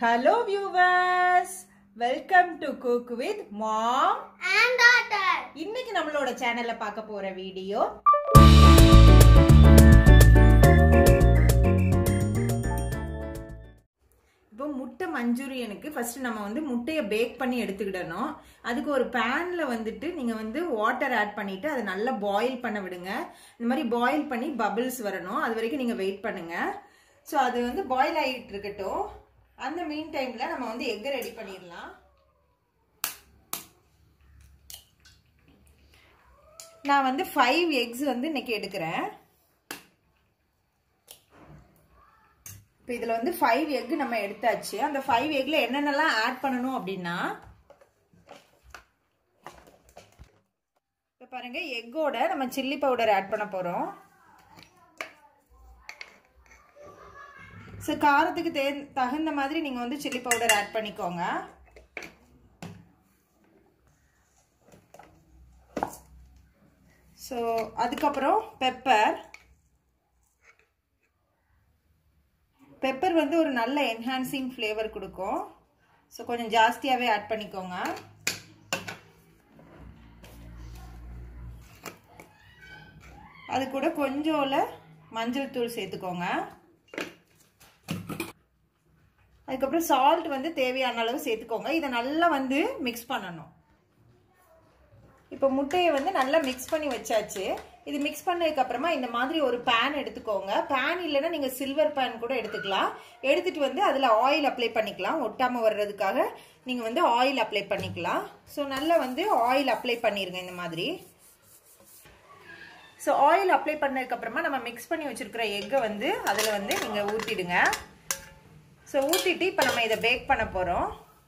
Hello viewers welcome to cook with mom and daughter. இன்னைக்கு நம்மளோட சேனல்ல பார்க்க போற வீடியோ இப்போ முட்டை மஞ்சூரியனுக்கு ஃபர்ஸ்ட் நம்ம வந்து முட்டையை பேக் பண்ணி எடுத்துக்கிடணும் அதுக்கு ஒரு பேன்ல வந்துட்டு நீங்க வந்து வாட்டர் ஆட் பண்ணிட்டு அதை நல்லா பாயில் பண்ண விடுங்க இந்த மாதிரி பாயில் பண்ணி பபிள்ஸ் வரணும் அது வரைக்கும் நீங்க வெயிட் பண்ணுங்க ஸோ அது வந்து பாயில் ஆகிட்டு இருக்கட்டும் அந்த மீன் டைம்ல நம்ம வந்து எக்கை ரெடி பண்ணிடலாம் நான் வந்து ஃபைவ் எக்ஸ் வந்து இன்னைக்கு எடுக்கிறேன் இப்போ இதில் வந்து ஃபைவ் எக் நம்ம எடுத்தாச்சு அந்த ஃபைவ் எக்ல என்னென்னலாம் ஆட் பண்ணணும் அப்படின்னா இப்போ பாருங்க எக்கோட நம்ம சில்லி பவுடர் ஆட் பண்ண போகிறோம் ஸோ காரத்துக்கு தே தகுந்த மாதிரி நீங்கள் வந்து சில்லி பவுடர் ஆட் பண்ணிக்கோங்க ஸோ அதுக்கப்புறம் பெப்பர் பெப்பர் வந்து ஒரு நல்ல என்ஹான்சிங் ஃப்ளேவர் கொடுக்கும் ஸோ கொஞ்சம் ஜாஸ்தியாகவே ஆட் பண்ணிக்கோங்க அது கூட கொஞ்சோல மஞ்சள் தூள் சேர்த்துக்கோங்க அதுக்கப்புறம் சால்ட் வந்து தேவையான அளவு சேர்த்துக்கோங்க இதை நல்லா வந்து மிக்ஸ் பண்ணணும் இப்போ முட்டையை வந்து நல்லா மிக்ஸ் பண்ணி வச்சாச்சு இது மிக்ஸ் பண்ணதுக்கு அப்புறமா இந்த மாதிரி ஒரு பேன் எடுத்துக்கோங்க பேன் இல்லைன்னா நீங்க சில்வர் பேன் கூட எடுத்துக்கலாம் எடுத்துட்டு வந்து அதுல ஆயில் அப்ளை பண்ணிக்கலாம் ஒட்டாம வர்றதுக்காக நீங்க வந்து ஆயில் அப்ளை பண்ணிக்கலாம் ஸோ நல்லா வந்து ஆயில் அப்ளை பண்ணிருங்க இந்த மாதிரி ஸோ ஆயில் அப்ளை பண்ணதுக்கு அப்புறமா நம்ம மிக்ஸ் பண்ணி வச்சிருக்கிற எக்கை வந்து அதுல வந்து நீங்க ஊத்திடுங்க ஸோ ஊத்திட்டு இப்போ நம்ம இதை பேக் பண்ண போறோம்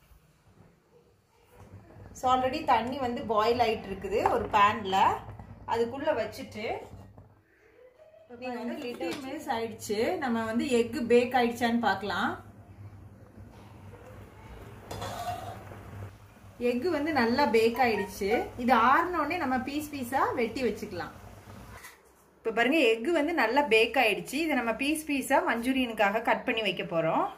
ஸோ ஆல்ரெடி தண்ணி வந்து பாயில் ஆகிட்டு இருக்குது ஒரு பேனில் அதுக்குள்ளே வச்சுட்டு நீங்கள் வந்து லிட்டில் மினிட்ஸ் ஆயிடுச்சு நம்ம வந்து எக்கு பேக் ஆயிடுச்சான்னு பார்க்கலாம் எக்கு வந்து நல்லா பேக் ஆயிடுச்சு இது ஆறினோடனே நம்ம பீஸ் பீஸாக வெட்டி வச்சுக்கலாம் இப்போ பாருங்க எக்கு வந்து நல்லா பேக் ஆயிடுச்சு இதை நம்ம பீஸ் பீஸாக மஞ்சூரியனுக்காக கட் பண்ணி வைக்க போகிறோம்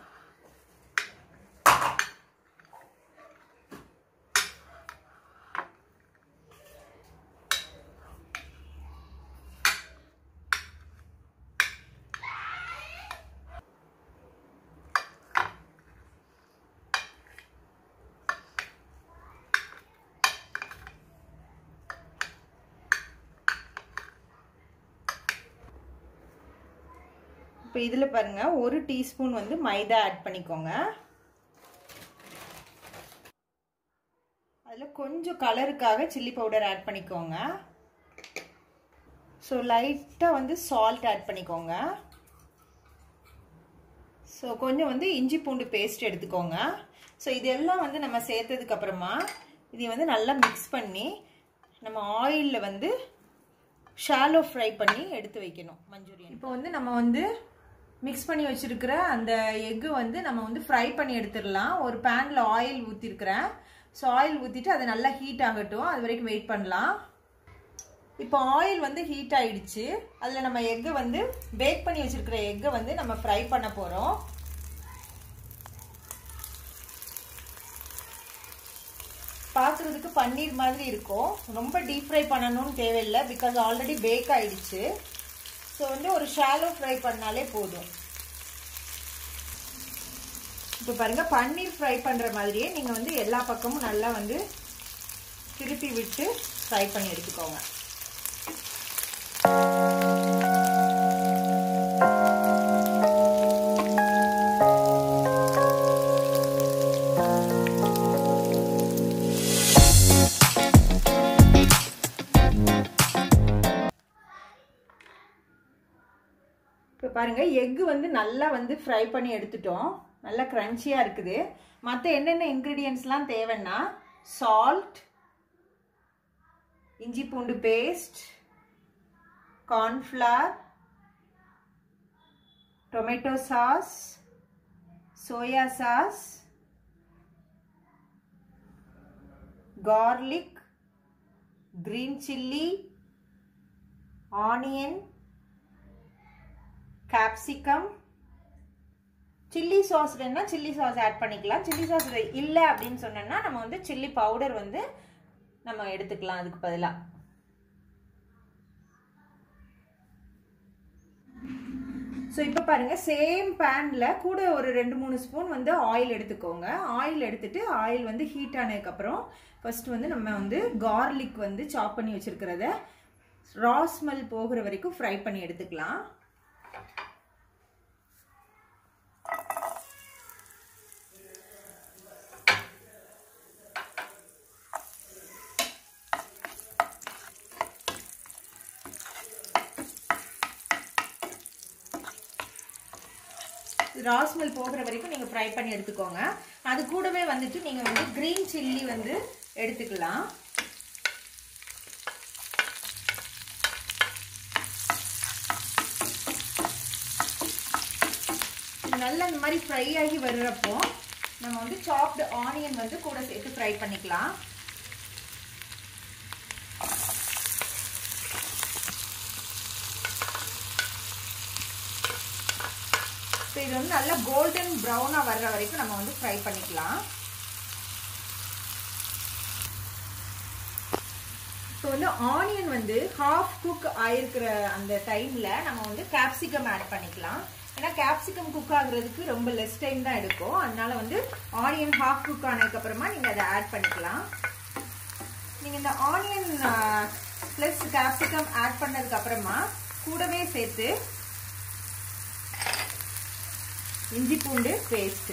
இப்போ இதில் பாருங்க ஒரு டீஸ்பூன் வந்து மைதா ஆட் பண்ணிக்கோங்க அதில் கொஞ்சம் கலருக்காக சில்லி பவுடர் ஆட் பண்ணிக்கோங்க ஸோ லைட்டாக வந்து சால்ட் ஆட் பண்ணிக்கோங்க ஸோ கொஞ்சம் வந்து இஞ்சி பூண்டு பேஸ்ட் எடுத்துக்கோங்க ஸோ இதெல்லாம் வந்து நம்ம சேர்த்ததுக்கு அப்புறமா இதை வந்து நல்லா மிக்ஸ் பண்ணி நம்ம ஆயிலில் வந்து ஷாலோ ஃப்ரை பண்ணி எடுத்து வைக்கணும் மஞ்சூரியன் இப்போ வந்து நம்ம வந்து மிக்ஸ் பண்ணி வச்சிருக்கிற அந்த எக்கு வந்து நம்ம வந்து ஃப்ரை பண்ணி எடுத்துடலாம் ஒரு பேனில் ஆயில் ஊற்றிருக்கிறேன் ஸோ ஆயில் ஊற்றிட்டு அது நல்லா ஹீட் ஆகட்டும் அது வரைக்கும் வெயிட் பண்ணலாம் இப்போ ஆயில் வந்து ஹீட் ஆயிடுச்சு அதில் நம்ம எக்கை வந்து பேக் பண்ணி வச்சிருக்கிற எக்கை வந்து நம்ம ஃப்ரை பண்ண போகிறோம் பார்க்குறதுக்கு பன்னீர் மாதிரி இருக்கும் ரொம்ப டீப் ஃப்ரை பண்ணணும்னு தேவையில்லை பிகாஸ் ஆல்ரெடி பேக் ஆயிடுச்சு ஸோ வந்து ஒரு ஷாலோ ஃப்ரை பண்ணாலே போதும் இப்போ பாருங்க பன்னீர் ஃப்ரை பண்ணுற மாதிரியே நீங்கள் வந்து எல்லா பக்கமும் நல்லா வந்து திருப்பி விட்டு ஃப்ரை பண்ணி எடுத்துக்கோங்க இப்போ பாருங்க எக்கு வந்து நல்லா வந்து ஃப்ரை பண்ணி எடுத்துட்டோம் நல்லா க்ரன்ச்சியாக இருக்குது மற்ற என்னென்ன இன்க்ரீடியன்ஸ்லாம் தேவைன்னா சால்ட் இஞ்சி பூண்டு paste cornflour tomato sauce soya sauce garlic green chilli onion capsicum chilli sauce வேணா சில்லி சாஸ் ஆட் பண்ணிக்கலாம் சில்லி சாஸ் இல்லை அப்படின்னு சொன்னோம்னா நம்ம வந்து சில்லி பவுடர் வந்து நம்ம எடுத்துக்கலாம் அதுக்கு பதிலாக ஸோ இப்போ பாருங்கள் சேம் பேனில் கூட ஒரு ரெண்டு மூணு ஸ்பூன் வந்து ஆயில் எடுத்துக்கோங்க ஆயில் எடுத்துட்டு ஆயில் வந்து ஹீட் ஆனதுக்கப்புறம் ஃபர்ஸ்ட் வந்து நம்ம வந்து கார்லிக் வந்து சாப் பண்ணி வச்சுருக்கிறத ரா ஸ்மெல் போகிற வரைக்கும் ஃப்ரை பண்ணி எடுத்துக்கலாம் ராஸ்மெல் போகிற வரைக்கும் நீங்கள் ஃப்ரை பண்ணி எடுத்துக்கோங்க அது கூடவே வந்துட்டு நீங்கள் வந்து க்ரீன் சில்லி வந்து எடுத்துக்கலாம் நல்லா இந்த மாதிரி ஃப்ரை ஆகி வர்றப்போ நம்ம வந்து சாப்டு ஆனியன் வந்து கூட சேர்த்து ஃப்ரை பண்ணிக்கலாம் ஸோ இது வந்து நல்லா கோல்டன் ப்ரௌனாக வர்ற வரைக்கும் நம்ம வந்து ஃப்ரை பண்ணிக்கலாம் ஸோ வந்து ஆனியன் வந்து ஹாஃப் குக் ஆயிருக்கிற அந்த டைமில் நம்ம வந்து கேப்சிகம் ஆட் பண்ணிக்கலாம் ஏன்னா கேப்சிகம் குக் ஆகுறதுக்கு ரொம்ப லெஸ் டைம் தான் எடுக்கும் அதனால வந்து ஆனியன் ஹாஃப் குக் ஆனதுக்கப்புறமா நீங்கள் அதை ஆட் பண்ணிக்கலாம் நீங்கள் இந்த ஆனியன் ப்ளஸ் கேப்சிகம் ஆட் பண்ணதுக்கப்புறமா கூடவே சேர்த்து இஞ்சி பூண்டு பேஸ்ட்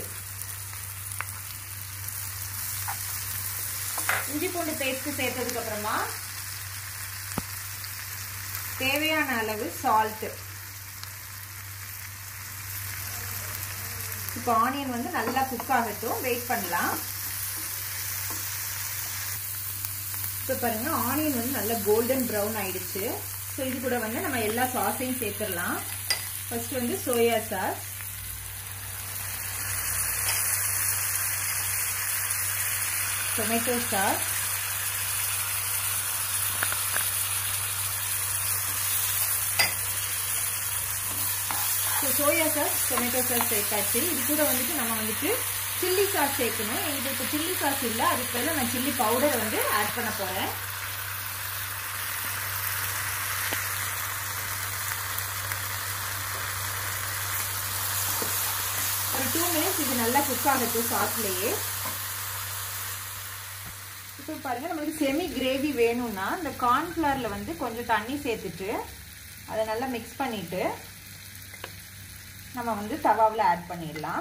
இஞ்சி பூண்டு பேஸ்ட் சேர்த்ததுக்கு அப்புறமா தேவையான அளவு சால்ட் இப்போ ஆனியன் வந்து நல்லா குக் ஆகட்டும் வெயிட் பண்ணலாம் இப்போ பாருங்க ஆனியன் வந்து நல்லா கோல்டன் ப்ரௌன் ஆயிடுச்சு ஸோ இது கூட வந்து நம்ம எல்லா சாஸையும் சேர்த்துடலாம் ஃபர்ஸ்ட் வந்து soya sauce tomato sauce so soya sauce tomato sauce சேர்த்தாச்சு இது கூட வந்துட்டு நம்ம வந்துட்டு சில்லி சாஸ் சேர்க்கணும் இது இப்போ சில்லி சாஸ் இல்லை அதுக்கு பதிலாக நான் சில்லி பவுடரை வந்து ஆட் பண்ண போகிறேன் ஒரு டூ மினிட்ஸ் இது நல்லா குக் ஆகட்டும் சாஸ்லேயே இப்போ பாருங்கள் நம்மளுக்கு செமி கிரேவி வேணும்னா இந்த கார்ன்ஃப்ளவரில் வந்து கொஞ்சம் தண்ணி சேர்த்துட்டு அதை நல்லா மிக்ஸ் பண்ணிவிட்டு நம்ம வந்து தவாவில் ஆட் பண்ணிடலாம்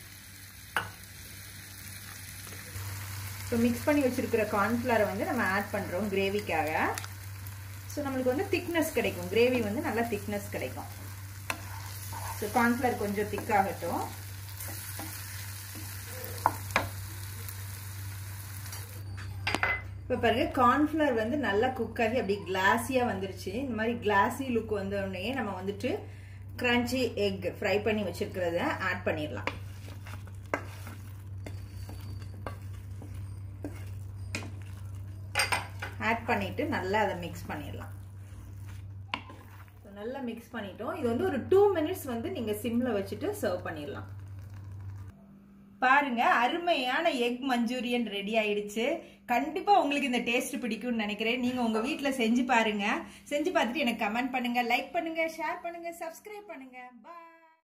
இப்போ மிக்ஸ் பண்ணி வச்சுருக்கிற கார்ன்ஃப்ளவரை வந்து நம்ம ஆட் பண்ணுறோம் கிரேவிக்காக ஸோ நம்மளுக்கு வந்து திக்னஸ் கிடைக்கும் கிரேவி வந்து நல்லா திக்னஸ் கிடைக்கும் ஸோ கார்ன்ஃப்ளவர் கொஞ்சம் திக்காகட்டும் இப்போ பாருங்க கார்ன்ஃப்ளவர் வந்து நல்லா குக் ஆகி அப்படி கிளாஸியாக வந்துருச்சு இந்த மாதிரி கிளாஸி லுக் வந்தோடனே நம்ம வந்துட்டு கிரன்ச்சி எக் ஃப்ரை பண்ணி வச்சிருக்கிறத ஆட் பண்ணிடலாம் ஆட் பண்ணிட்டு நல்லா அதை மிக்ஸ் பண்ணிடலாம் நல்லா மிக்ஸ் பண்ணிட்டோம் இது வந்து ஒரு டூ மினிட்ஸ் வந்து நீங்கள் சிம்மில் வச்சுட்டு சர்வ் பண்ணிடலாம் பாருங்க அருமையான எக் மஞ்சூரியன் ரெடி ஆயிடுச்சு கண்டிப்பா உங்களுக்கு இந்த டேஸ்ட் பிடிக்கும்னு நினைக்கிறேன் நீங்க உங்க வீட்ல செஞ்சு பாருங்க செஞ்சு பார்த்துட்டு எனக்கு கமெண்ட் பண்ணுங்க லைக் பண்ணுங்க ஷேர் பண்ணுங்க சப்ஸ்கிரைப் பண்ணுங்க பாய்